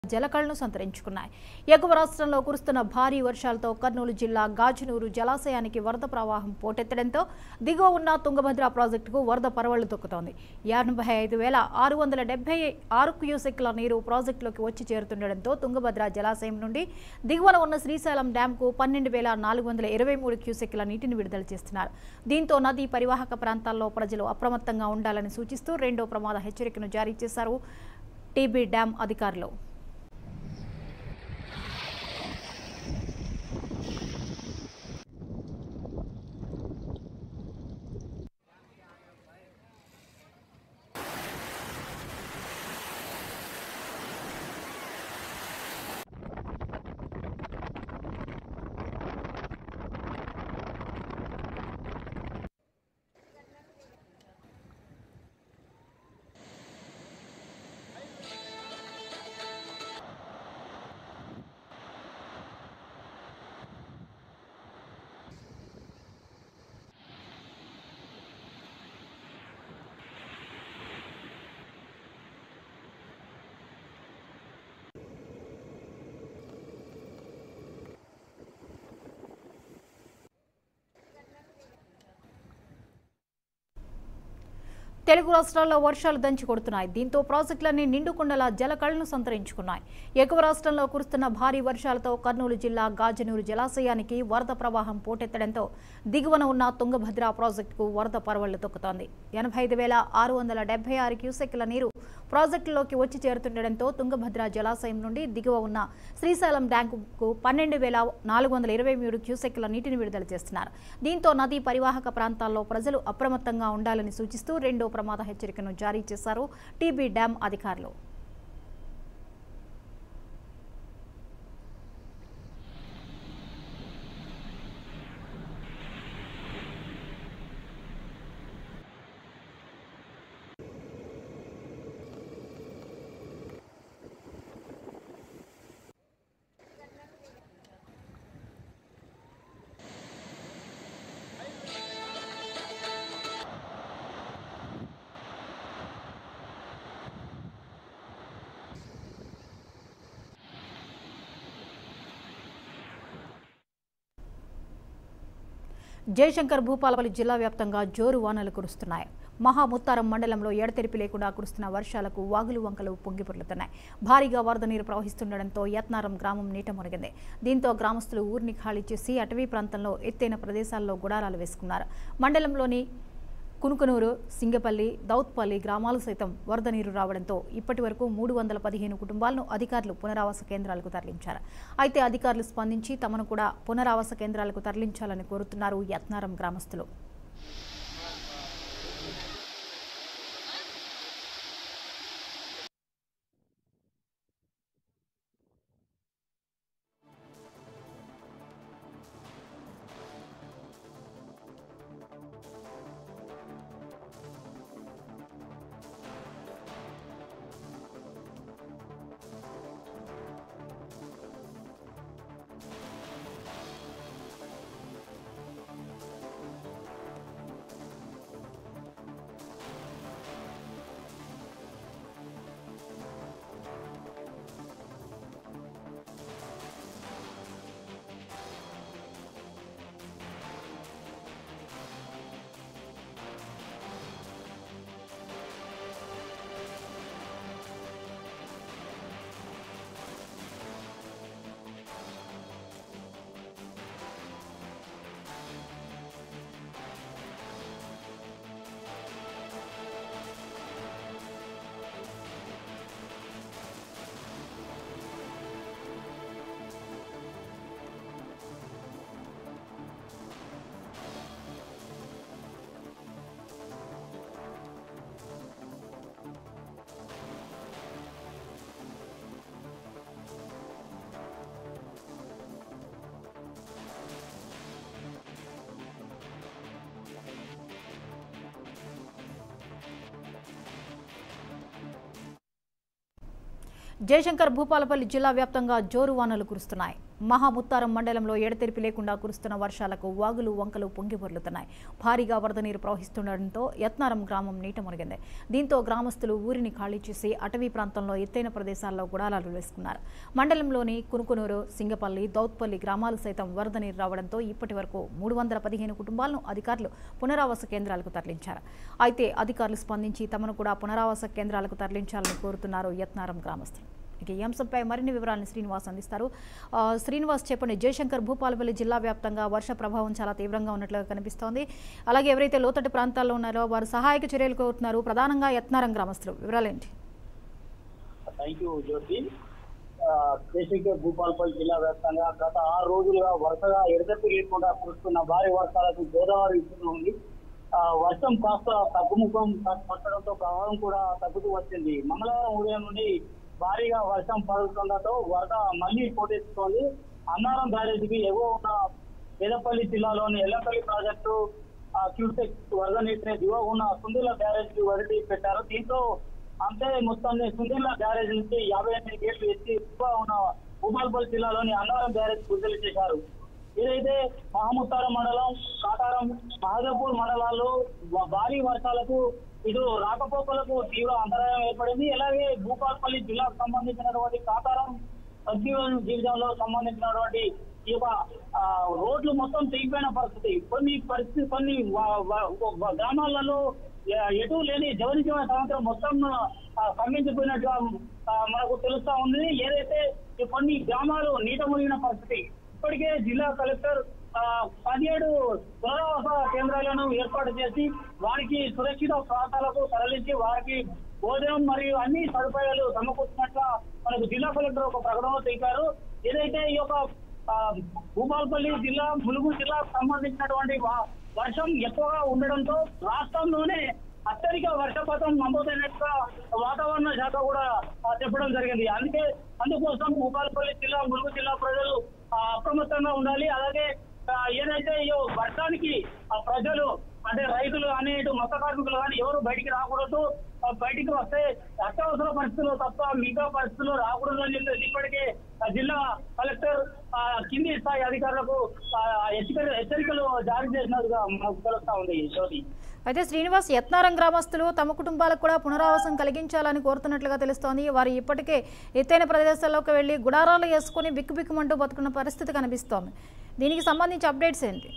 జలకళను సంతరించుకున్నాయి ఎగువ రాష్ట్రంలో కురుస్తున్న భారీ వర్షాలతో కర్నూలు జిల్లా గాజునూరు జలాశయానికి వరద ప్రవాహం పోటెత్తడంతో దిగువ ఉన్న తుంగభద్ర ప్రాజెక్టుకు వరద పరవళ్లు తొక్కుతోంది ఎనభై ఐదు వేల ఆరు వందల డెబ్బై ఆరు క్యూసెక్ల నీరు ప్రాజెక్టులోకి వచ్చి చేరుతుండటంతో తుంగభద్ర జలాశయం నుండి దిగువన ఉన్న శ్రీశైలం డ్యాంకు పన్నెండు వేల నాలుగు వందల ఇరవై మూడు క్యూసెక్ల నీటిని విడుదల చేస్తున్నారు దీంతో నదీ పరివాహక ప్రాంతాల్లో ప్రజలు అప్రమత్తంగా ఉండాలని సూచిస్తూ రెండో ప్రమాద హెచ్చరికను జారీ చేశారు టీబీ డ్యాం అధికారులు తెలుగు రాష్ట్రాల్లో వర్షాలు దంచి కొడుతున్నాయి దీంతో ప్రాజెక్టులన్నీ నిండుకుండలా జలకళను సంతరించుకున్నాయి ఎగువ రాష్ట్రంలో కురుస్తున్న భారీ వర్షాలతో కర్నూలు జిల్లా గాజనూరు జలాశయానికి వరద ప్రవాహం పోటెత్తడంతో దిగువన ఉన్న తుంగభద్ర ప్రాజెక్టుకు వరద పరవళ్లు తొక్కుతోంది ఎనభై ఐదు వేల ఆరు వందల డెబ్బై ఆరు క్యూసెక్ల నీరు ప్రాజెక్టులోకి వచ్చి చేరుతుండటంతో తుంగభద్ర జలాశయం నుండి దిగువ ఉన్న శ్రీశైలం డ్యాంకు పన్నెండు వేల నాలుగు వందల ఇరవై మూడు క్యూసెక్ల నీటిని విడుదల చేస్తున్నారు దీంతో నదీ పరివాహక ప్రాంతాల్లో ప్రజలు అప్రమత్తంగా ఉండాలని సూచిస్తూ రెండో ప్రమాద హెచ్చరికను జారీ చేశారు టీబీ డ్యాం అధికారులు జయశంకర్ భూపాలపల్లి జిల్లా వ్యాప్తంగా జోరు వానలు కురుస్తున్నాయి మహాముత్తారం మండలంలో ఎడతెరిపి లేకుండా కురుస్తున్న వర్షాలకు వాగులు వంకలు పొంగిపొర్లుతున్నాయి భారీగా వరద నీరు ప్రవహిస్తుండటంతో యత్నారం గ్రామం నీట మునిగింది దీంతో గ్రామస్తులు ఊరిని ఖాళీ చేసి అటవీ ప్రాంతంలో ఎత్తైన ప్రదేశాల్లో గుడారాలు వేసుకున్నారు మండలంలోని కునుకనూరు సింగపల్లి దౌత్పల్లి గ్రామాలు సైతం వరద నీరు రావడంతో ఇప్పటి వరకు మూడు వందల పదిహేను కుటుంబాలను అధికారులు పునరావాస కేంద్రాలకు తరలించారు అయితే అధికారులు స్పందించి తమను కూడా పునరావాస కేంద్రాలకు తరలించాలని కోరుతున్నారు యత్నారం గ్రామస్తులు జయశంకర్ భూపాలపల్లి జిల్లా వ్యాప్తంగా జోరు వానలు కురుస్తున్నాయి మహాముత్తారం మండలంలో ఎడతెరిపి లేకుండా కురుస్తున్న వర్షాలకు వాగులు వంకలు పొంగి పొర్లుతున్నాయి భారీగా వరద నీరు ప్రవహిస్తుండటంతో యత్నారం గ్రామం నీట మునిగింది దీంతో గ్రామస్తులు ఊరిని ఖాళీ చేసి అటవీ ప్రాంతంలో ఎత్తైన ప్రదేశాల్లో గుడారాలు వేసుకున్నారు మండలంలోని కునుకునూరు సింగపల్లి దౌత్పల్లి గ్రామాలు సైతం వరద నీరు రావడంతో ఇప్పటి వరకు మూడు వందల పదిహేను కుటుంబాలను అధికారులు పునరావాస కేంద్రాలకు తరలించారు అయితే అధికారులు స్పందించి తమను కూడా పునరావాస కేంద్రాలకు తరలించాలని కోరుతున్నారు యత్నారం గ్రామస్తులు ఇక ఈ అంశంపై మరిన్ని వివరాలను శ్రీనివాస్ అందిస్తారు ఆ, శ్రీనివాస్ చెప్పండి జయశంకర్ భూపాలపల్లి జిల్లా వ్యాప్తంగా వర్ష ప్రభావం చాలా తీవ్రంగా ఉన్నట్లుగా కనిపిస్తోంది అలాగే ఎవరైతే లోతట్టు ప్రాంతాల్లో ఉన్నారో వారు సహాయక చర్యలు కోరుతున్నారు ప్రధానంగా యత్నారం గ్రామస్తులు వివరాలేంటి థ్యాంక్ యూ జ్యోతి ఆ, దేశీయ భూపాలపల్లి జిల్లా వ్యాప్తంగా గత ఆరు రోజులుగా వరుసగా ఎడతెప్పి లేకుండా కురుస్తున్న భారీ వర్షాలకు గోదావరి ఇస్తున్న ఉంది ఆ, వర్షం కాస్త తగ్గుముఖం పట్టడంతో ప్రవాహం కూడా తగ్గుతూ వచ్చింది మంగళవారం ఉదయం నుండి భారీగా వర్షం పడుతుండటంతో వరద మళ్లీ పోటెత్తుతోంది అన్నారం బ్యారేజీకి ఎగువ ఉన్న పేదపల్లి జిల్లాలోని ఎల్లపల్లి ప్రాజెక్టు ఆ, క్యూసెక్ వరద నీటిని దిగువ ఉన్న సుందిల బ్యారేజ్ వదిలి పెట్టారు దీంతో అంతే మొత్తాన్ని సుందిల్ల బ్యారేజ్ నుంచి యాభై ఎనిమిది గేట్లు ఎత్తి దిగువ ఉన్న భూపాలపల్లి జిల్లాలోని అన్నారం బ్యారేజ్ విడుదల చేశారు ఏదైతే మహముత్తారం మండలం కాటారం మహదపూర్ మండలాల్లో వ- భారీ వర్షాలకు ఇటు రాకపోకలకు తీవ్ర అంతరాయం ఏర్పడింది అలాగే భూపాలపల్లి జిల్లాకు సంబంధించినటువంటి కాటారం సజీవన జీవితంలో సంబంధించినటువంటి ఈ యొక్క ఆ, రోడ్లు మొత్తం తెగిపోయిన పరిస్థితి కొన్ని పరిస్థితి కొన్ని వ- వ- వ- గ్రామాలలో ఎ- ఎటు లేని జవనిజీవన సంవత్సరం మొత్తం ఆ, స్తంభించిపోయినట్టుగా ఆ, మనకు తెలుస్తా ఉంది ఏదైతే ఈ కొన్ని గ్రామాలు నీట మునిగిన పరిస్థితి ఇప్పటికే జిల్లా కలెక్టర్ ఆ, పదిహేడు పునరావాస కేంద్రాలను ఏర్పాటు చేసి వారికి సురక్షిత ప్రాంతాలకు తరలించి వారికి భోజనం మరియు అన్ని సదుపాయాలు సమకూర్చినట్లుగా మనకు జిల్లా కలెక్టర్ ఒక ప్రకటనలో తెలిపారు ఏదైతే ఈ యొక్క ఆ, భూపాలపల్లి జిల్లా ములుగు జిల్లాకు సంబంధించినటువంటి వా- వర్షం ఎక్కువగా ఉండడంతో రాష్ట్రంలోనే అత్యధిక వర్షపాతం నమోదైనట్టుగా వాతావరణ శాఖ కూడా ఆ, చెప్పడం జరిగింది అందుకే అందుకోసం భూపాలపల్లి జిల్లా ములుగు జిల్లా ప్రజలు ఆ, అప్రమత్తంగా ఉండాలి అలాగే ఆ, ఏదైతే ఈ వర్షానికి ఆ, ప్రజలు అంటే రైతులు కానీ ఇటు మత్స్య కార్మికులు కానీ ఎవరు బయటికి రాకూడదు ఆ, బయటికి వస్తే అత్యవసర పరిస్థితుల్లో తప్ప మిగతా పరిస్థితుల్లో రాకూడదు అని చెప్పేసి ఇప్పటికే ఆ, జిల్లా కలెక్టర్ ఆ, కింది స్థాయి అధికారులకు ఆ, హెచ్చరికలు హెచ్చరికలు జారీ చేసినట్టుగా మనకు తెలుస్తా ఉంది జ్యోతి అయితే శ్రీనివాస్ యత్నారం గ్రామస్తులు తమ కుటుంబాలకు కూడా పునరావాసం కలిగించాలని కోరుతున్నట్లుగా తెలుస్తోంది వారు ఇప్పటికే ఎత్తైన ప్రదేశాల్లోకి వెళ్లి గుడారాలు వేసుకుని బిక్కుబిక్కుమంటూ బతుకున్న పరిస్థితి కనిపిస్తోంది దీనికి సంబంధించి అప్డేట్స్ ఏంటి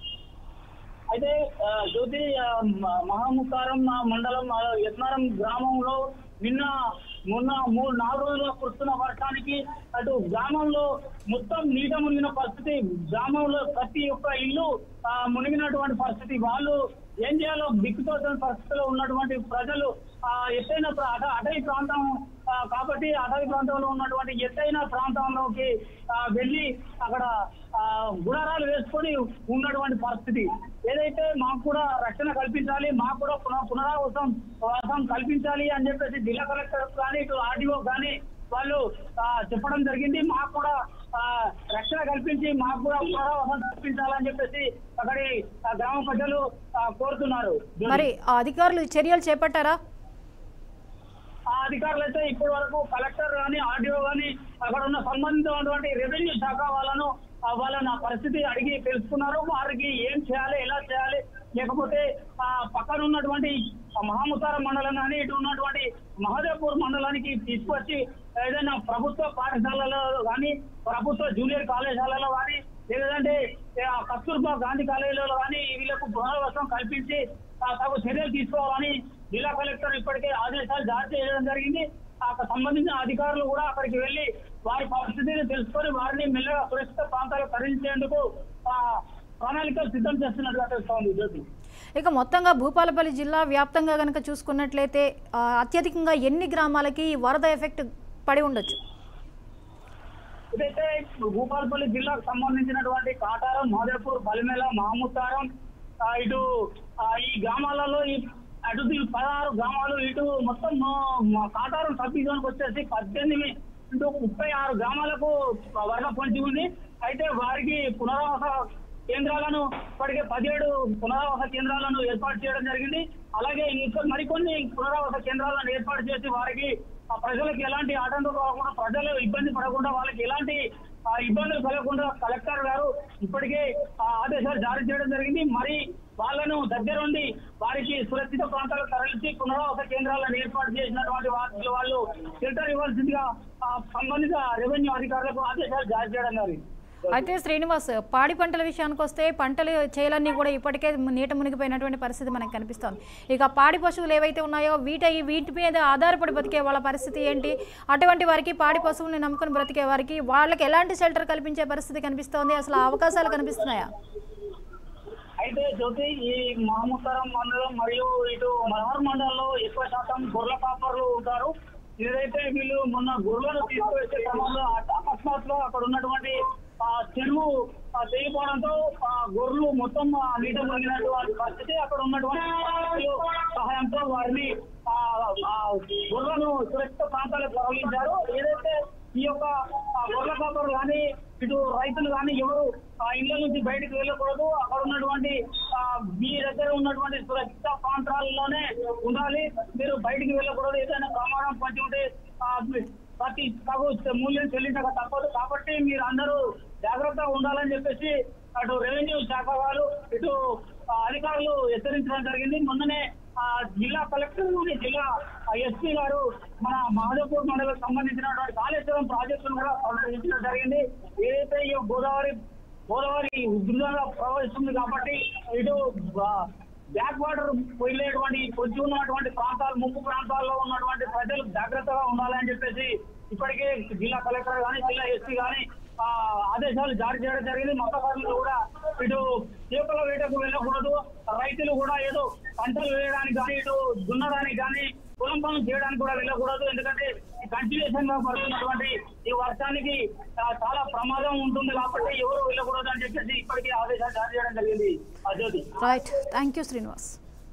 అయితే ఆ, జ్యోతి ఆ, మ- మహాముఖారం ఆ, మండలం ఆ, యత్నారం గ్రామంలో నిన్న మొన్న మూడు నాలుగు రోజులుగా కురుస్తున్న వర్షానికి అటు గ్రామంలో మొత్తం నీట మునిగిన పరిస్థితి గ్రామంలో ప్రతి ఒక్క ఇల్లు ఆ, మునిగినటువంటి పరిస్థితి వాళ్ళు ఏం చేయాలో దిక్కుతోచని పరిస్థితిలో ఉన్నటువంటి ప్రజలు ఆ ఎత్తైన ప్రా- అట- అటవీ ప్రాంతం ఆ, కాబట్టి అటవీ ప్రాంతంలో ఉన్నటువంటి ఎత్తైన ప్రాంతంలోకి ఆ, వెళ్ళి అక్కడ ఆ, గుడారాలు వేసుకొని ఉన్నటువంటి పరిస్థితి ఏదైతే మాకు కూడా రక్షణ కల్పించాలి మాకు కూడా పునః పునరావాసం వాసం కల్పించాలి అని చెప్పేసి జిల్లా కలెక్టర్ కానీ ఇటు ఆర్డీఓ కానీ వాళ్ళు ఆ, చెప్పడం జరిగింది మాకు కూడా ఆ, రక్షణ కల్పించి మాకు కూడా పునరావాసం కల్పించాలని చెప్పేసి అక్కడి ఆ, గ్రామ ప్రజలు ఆ, కోరుతున్నారు మరి ఆ అధికారులు చర్యలు చేపట్టారా ఆ అధికారులు అయితే ఇప్పటి వరకు కలెక్టర్ కానీ ఆర్డీఓ కానీ అక్కడ ఉన్న సంబంధించినటువంటి రెవెన్యూ శాఖ వాళ్ళను ఆ వాళ్ళని ఆ పరిస్థితి అడిగి తెలుసుకున్నారు వారికి ఏం చేయాలి ఎలా చేయాలి లేకపోతే ఆ పక్కన ఉన్నటువంటి ఆ మహాముతార మండలం కానీ ఇటు ఉన్నటువంటి మహదేవ్పూర్ మండలానికి తీసుకొచ్చి ఏదైనా ప్రభుత్వ పాఠశాలలో కానీ ప్రభుత్వ జూనియర్ కళాశాలలో కానీ లేదంటే ఆ కస్తూర్బా గాంధీ కాలేజీలో కానీ వీళ్ళకు పునరావాసం కల్పించి ఆ తగు చర్యలు తీసుకోవాలని జిల్లా కలెక్టర్ ఇప్పటికే ఆదేశాలు జారీ చేయడం జరిగింది ఆ సంబంధించిన అధికారులు కూడా అక్కడికి వెళ్లి వారి పరిస్థితిని తెలుసుకొని వారిని మెల్లగా సురక్షిత ప్రాంతాలకు తరలించేందుకు ఆ ప్రణాళికలు సిద్ధం చేస్తున్నట్టుగా తెలుస్తోంది జ్యోతి ఇక మొత్తంగా భూపాలపల్లి జిల్లా వ్యాప్తంగా కనుక చూసుకున్నట్లయితే ఆ, అత్యధికంగా ఎన్ని గ్రామాలకి ఈ వరద ఎఫెక్ట్ పడి ఉండొచ్చు ఇదైతే భూపాలపల్లి జిల్లాకు సంబంధించినటువంటి కాటారం మాదేపూర్ బలిమేల మహముతారం ఆ, ఇటు ఆ, ఈ గ్రామాలలో ఈ అటు ఈ పదహారు గ్రామాలు ఇటు మొత్తం మా- మా కాటారం సబ్ డివిజన్కి వచ్చేసి పద్దెనిమిది ఇంటూ ముప్పై ఆరు గ్రామాలకు వరద పొంచి ఉంది అయితే వారికి పునరావాస కేంద్రాలను ఇప్పటికే పదిహేడు పునరావాస కేంద్రాలను ఏర్పాటు చేయడం జరిగింది అలాగే ఇంకా మరికొన్ని పునరావాస కేంద్రాలను ఏర్పాటు చేసి వారికి ఆ ప్రజలకు ఎలాంటి ఆటంకం కాకుండా ప్రజలు ఇబ్బంది పడకుండా వాళ్ళకి ఎలాంటి ఆ, ఇబ్బందులు కలగకుండా కలెక్టర్ గారు ఇప్పటికే ఆ, ఆదేశాలు జారీ చేయడం జరిగింది మరి వాళ్ళను దగ్గరుండి వారికి సురక్షిత ప్రాంతాలకు తరలించి పునరావాస కేంద్రాలను ఏర్పాటు చేసినటువంటి వాటిలో వాళ్ళు షెల్టర్ ఇవ్వాల్సిందిగా ఆ, సంబంధిత రెవెన్యూ అధికారులకు ఆదేశాలు జారీ చేయడం జరిగింది అయితే శ్రీనివాస్ పాడి పంటల విషయానికి వస్తే పంటలు చేలన్నీ కూడా ఇప్పటికే నీట మునిగిపోయినటువంటి పరిస్థితి మనకు కనిపిస్తోంది ఇక పాడి పశువులు ఏవైతే ఉన్నాయో వీటి వీటి మీద ఆధారపడి బతికే వాళ్ళ పరిస్థితి ఏంటి అటువంటి వారికి పాడి పశువుల్ని నమ్ముకొని బ్రతికే వారికి వాళ్ళకి ఎలాంటి షెల్టర్ కల్పించే పరిస్థితి కనిపిస్తోంది అసలు ఆ అవకాశాలు కనిపిస్తున్నాయా అయితే జ్యోతి ఈ మహముత్తరం మండలం మరియు ఇటు మనోహర్ మండలంలో ఎక్కువ శాతం గొర్రెల కాపర్లు ఉంటారు ఏదైతే వీళ్ళు మొన్న గొర్రెలను తీసుకువచ్చే క్రమంలో అ- అకస్మాత్తుగా అక్కడ ఉన్నటువంటి ఆ చెరువు ఆ తెగిపోవడంతో ఆ గొర్రెలు మొత్తం ఆ నీట మునిగినటువంటి పరిస్థితి అక్కడ ఉన్నటువంటి వ్యక్తులు సహాయంతో వారిని ఆ ఆ గొర్రెలను సురక్షిత ప్రాంతాలకు తరలించారు ఏదైతే ఈ యొక్క ఆ గొర్రెల కాపరు కానీ ఇటు రైతులు కానీ ఎవరు ఆ ఇళ్ల నుంచి బయటకు వెళ్ళకూడదు అక్కడ ఉన్నటువంటి ఆ మీ దగ్గర ఉన్నటువంటి సురక్షిత ప్రాంతాల్లోనే ఉండాలి మీరు బయటికి వెళ్ళకూడదు ఏదైనా ప్రమాదం పంచి ఉంటే ఆ మీ- ప్రతి తగు మూల్యం చెల్లించక తప్పదు కాబట్టి మీరు అందరూ జాగ్రత్తగా ఉండాలని చెప్పేసి అటు రెవెన్యూ శాఖ వారు ఇటు ఆ, అధికారులు హెచ్చరించడం జరిగింది మొన్ననే ఆ జిల్లా కలెక్టర్ గాని జిల్లా ఎస్పీ గారు మన మాధవపూర్ మండలకు సంబంధించినటువంటి కాళేశ్వరం ప్రాజెక్టును కూడా పరిశీలించడం జరిగింది ఏదైతే ఈ గోదావరి గోదావరి ఉధృతంగా ప్రవహిస్తుంది కాబట్టి ఇటు బ్యాక్ వాటర్ వెళ్ళేటువంటి పొద్దు ఉన్నటువంటి ప్రాంతాలు ముంపు ప్రాంతాల్లో ఉన్నటువంటి ప్రజలు జాగ్రత్తగా ఉండాలని చెప్పేసి ఇప్పటికే జిల్లా కలెక్టర్ గాని జిల్లా ఎస్పీ గాని ఆ, ఆదేశాలు జారీ చేయడం జరిగింది మత్స్యకారులు కూడా ఇటు చేపల వేటకు వెళ్ళకూడదు రైతులు కూడా ఏదో పంటలు వేయడానికి కానీ ఇటు దున్నడానికి కానీ పొలం పనులు చేయడానికి కూడా వెళ్ళకూడదు ఎందుకంటే కంటిన్యూషన్ గా పడుతున్నటువంటి ఈ వర్షానికి ఆ, చాలా ప్రమాదం ఉంటుంది కాబట్టి ఎవరు వెళ్ళకూడదు అని చెప్పేసి ఇప్పటికే ఆదేశాలు జారీ చేయడం జరిగింది అజ్యోతి రైట్ థ్యాంక్ యూ శ్రీనివాస్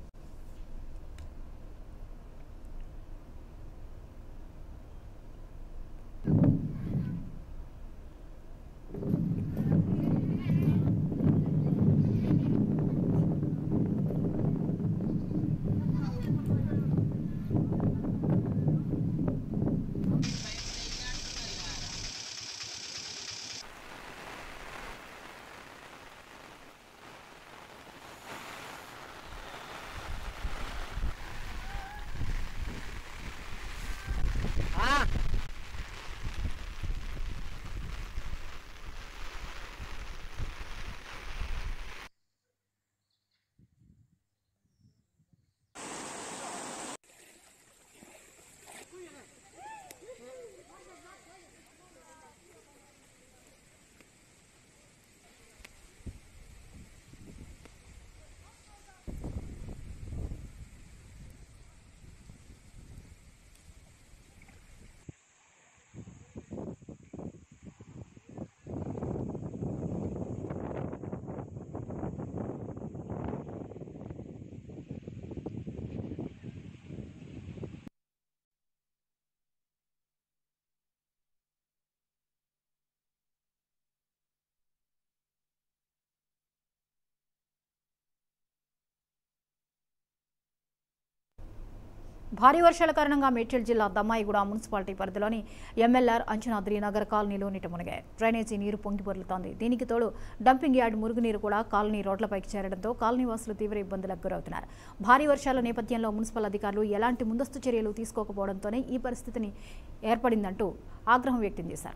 భారీ వర్షాల కారణంగా మేడ్చల్ జిల్లా దమ్మాయిగూడ మున్సిపాలిటీ పరిధిలోని ఎంఎల్ఆర్ అంచనాద్రి నగర్ కాలనీలో నీట మునిగాయి డ్రైనేజీ నీరు పొంగి పొర్లుతోంది దీనికి తోడు డంపింగ్ యార్డ్ మురుగునీరు కూడా కాలనీ రోడ్లపైకి చేరడంతో కాలనీ వాసులు తీవ్ర ఇబ్బందులకు గురవుతున్నారు భారీ వర్షాల నేపథ్యంలో మున్సిపల్ అధికారులు ఎలాంటి ముందస్తు చర్యలు తీసుకోకపోవడంతోనే ఈ పరిస్థితిని ఏర్పడిందంటూ ఆగ్రహం వ్యక్తం చేశారు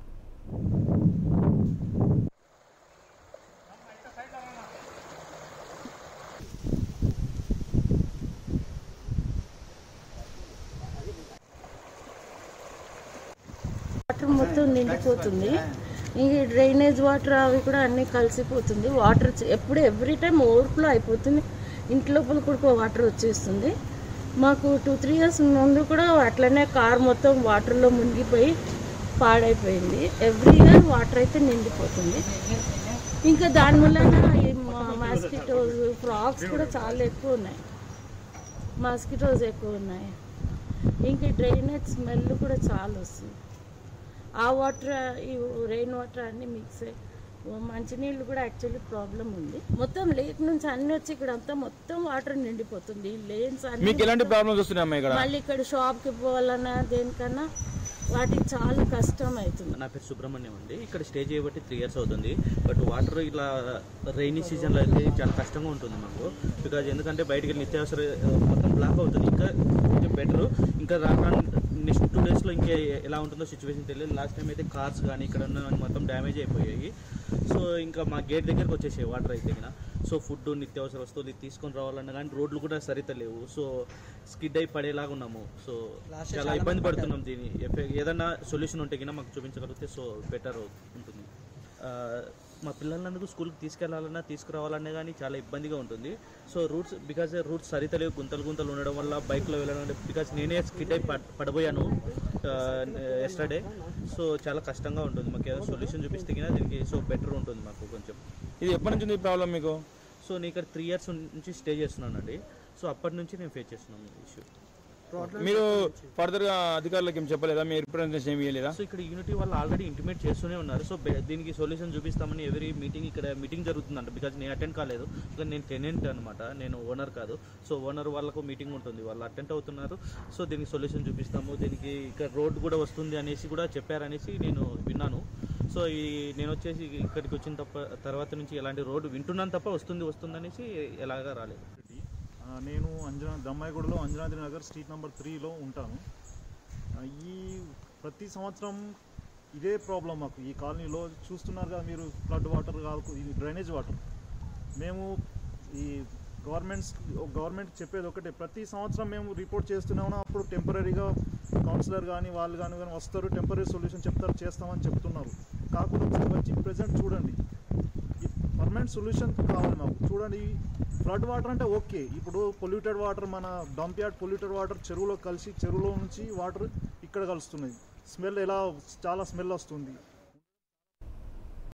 వాటర్ మొత్తం నిండిపోతుంది ఈ డ్రైనేజ్ వాటర్ అవి కూడా అన్నీ కలిసిపోతుంది వాటర్ చ- ఎప్పుడు ఎవ్రీ టైం ఓవర్ఫ్లో అయిపోతుంది ఇంటి లోపల కూడా వాటర్ వచ్చేస్తుంది మాకు టూ త్రీ ఇయర్స్ ముందు కూడా అట్లనే కార్ మొత్తం వాటర్లో మునిగిపోయి పాడైపోయింది ఎవ్రీ ఇయర్ వాటర్ అయితే నిండిపోతుంది ఇంకా దాని వలన ఈ మాస్కిటోస్ ఫ్రాక్స్ కూడా చాలా ఎక్కువ ఉన్నాయి మాస్కిటోస్ ఎక్కువ ఉన్నాయి ఇంకా డ్రైనేజ్ స్మెల్ కూడా చాలా వస్తుంది ఆ వాటర్ ఈ రెయిన్ వాటర్ అన్నీ మిక్స్ అయ్యి మంచినీళ్ళు కూడా యాక్చువల్లీ ప్రాబ్లం ఉంది మొత్తం లేక్ నుంచి అన్ని వచ్చి ఇక్కడ అంతా మొత్తం వాటర్ నిండిపోతుంది లేన్స్ అన్ని మీకు ఎలాంటి ప్రాబ్లమ్స్ వస్తున్నాయమ్మా ఇక్కడ మళ్ళీ ఇక్కడ షాప్కి పోవాలన్నా దేనికన్నా వాటికి చాలా కష్టం అవుతుంది నా పేరు సుబ్రహ్మణ్యం అండి ఇక్కడ స్టే చేయబట్టి త్రీ ఇయర్స్ అవుతుంది బట్ వాటర్ ఇట్లా రైనీ సీజన్లో అయితే చాలా కష్టంగా ఉంటుంది మాకు బికాజ్ ఎందుకంటే బయటికి వెళ్ళి నిత్యావసర ఆ, మొత్తం బ్లాక్ అవుతుంది ఇంకా కొంచెం బెటర్ ఇంకా రాను నెక్స్ట్ టూ డేస్లో ఇంకా ఎలా ఉంటుందో సిచ్యువేషన్ తెలియదు లాస్ట్ టైం అయితే కార్స్ కానీ ఇక్కడ ఉన్న మొత్తం డ్యామేజ్ అయిపోయాయి సో ఇంకా మా గేట్ దగ్గరకు వచ్చేసాయి వాటర్ అయితే ఇక్కడ సో ఫుడ్ నిత్యావసర వస్తువులు ఇది తీసుకొని రావాలన్నా కానీ రోడ్లు కూడా సరిత లేవు సో స్కిడ్ అయి పడేలాగా ఉన్నాము సో చాలా ఇబ్బంది పడుతున్నాం దీని ఎఫె- ఏదన్నా సొల్యూషన్ ఉంటే కింద మాకు చూపించగలిగితే సో బెటర్ ఉంటుంది ఆ, మా పిల్లలందుకు స్కూల్కి తీసుకెళ్లాలన్నా తీసుకురావాలన్నా కానీ చాలా ఇబ్బందిగా ఉంటుంది సో రూట్స్ బికాజ్ రూట్స్ సరితలేవు గుంతలు గుంతలు ఉండడం వల్ల బైక్లో వెళ్ళడం బికాజ్ నేనే స్కిడ్ అయి పడ్- పడబోయాను ఎస్టర్డే సో చాలా కష్టంగా ఉంటుంది మాకు ఏదో సొల్యూషన్ చూపిస్తే కింద దీనికి సో బెటర్ ఉంటుంది మాకు కొంచెం ఇది ఎప్పటి నుంచి ఉంది ప్రాబ్లం మీకు సో నేను ఇక్కడ త్రీ ఇయర్స్ నుంచి స్టే చేస్తున్నానండి సో అప్పటి నుంచి నేను ఫేస్ చేస్తున్నాను ఇష్యూ మీరు ఫర్దర్ గా అధికారులకు ఏం చెప్పలేదా మీ రిప్రజెంటేషన్ ఏమి ఇవ్వలేదా సో ఇక్కడ యూనిటీ వాళ్ళు ఆల్రెడీ ఇంటిమేట్ చేస్తూనే ఉన్నారు సో బె- దీనికి సొల్యూషన్ చూపిస్తామని ఎవరి మీటింగ్ ఇక్కడ మీటింగ్ జరుగుతుందంట బికాజ్ నేను అటెండ్ కాలేదు బికాజ్ నేను టెనెంట్ అనమాట నేను ఓనర్ కాదు సో ఓనర్ వాళ్ళకు మీటింగ్ ఉంటుంది వాళ్ళు అటెండ్ అవుతున్నారు సో దీనికి సొల్యూషన్ చూపిస్తాము దీనికి ఇక్కడ రోడ్ కూడా వస్తుంది అనేసి కూడా చెప్పారనేసి నేను విన్నాను సో ఈ నేను వచ్చేసి ఇక్కడికి వచ్చిన తప్ప తర్వాత నుంచి ఎలాంటి రోడ్డు వింటున్నాను తప్ప వస్తుంది వస్తుంది అనేసి ఎలాగా రాలేదు రెడ్డి ఆ, నేను అంజనా దమ్మాయిగూడలో అంజనాద్రి నగర్ స్ట్రీట్ నెంబర్ త్రీలో ఉంటాను ఆ, ఈ ప్రతి సంవత్సరం ఇదే ప్రాబ్లం మాకు ఈ కాలనీలో చూస్తున్నారు కదా మీరు ఫ్లడ్ వాటర్ కాదు ఇది డ్రైనేజ్ వాటర్ మేము ఈ గవర్నమెంట్స్ గవర్నమెంట్ చెప్పేది ఒకటే ప్రతి సంవత్సరం మేము రిపోర్ట్ చేస్తూనే ఉన్నాం అప్పుడు టెంపరీగా కౌన్సిలర్ కానీ వాళ్ళు కానీ కానీ వస్తారు టెంపరీ సొల్యూషన్ చెప్తారు చేస్తామని చెప్తున్నారు కాకుండా ఒకసారి వచ్చి ప్రజెంట్ చూడండి ఈ పర్మనెంట్ సొల్యూషన్ కావాలి మాకు చూడండి ఫ్లడ్ వాటర్ అంటే ఓకే ఇప్పుడు పొల్యూటెడ్ వాటర్ మన డంప్ యార్డ్ పొల్యూటెడ్ వాటర్ చెరువులో కలిసి చెరువులో నుంచి వాటర్ ఇక్కడ కలుస్తున్నాయి స్మెల్ ఎలా చాలా స్మెల్ వస్తుంది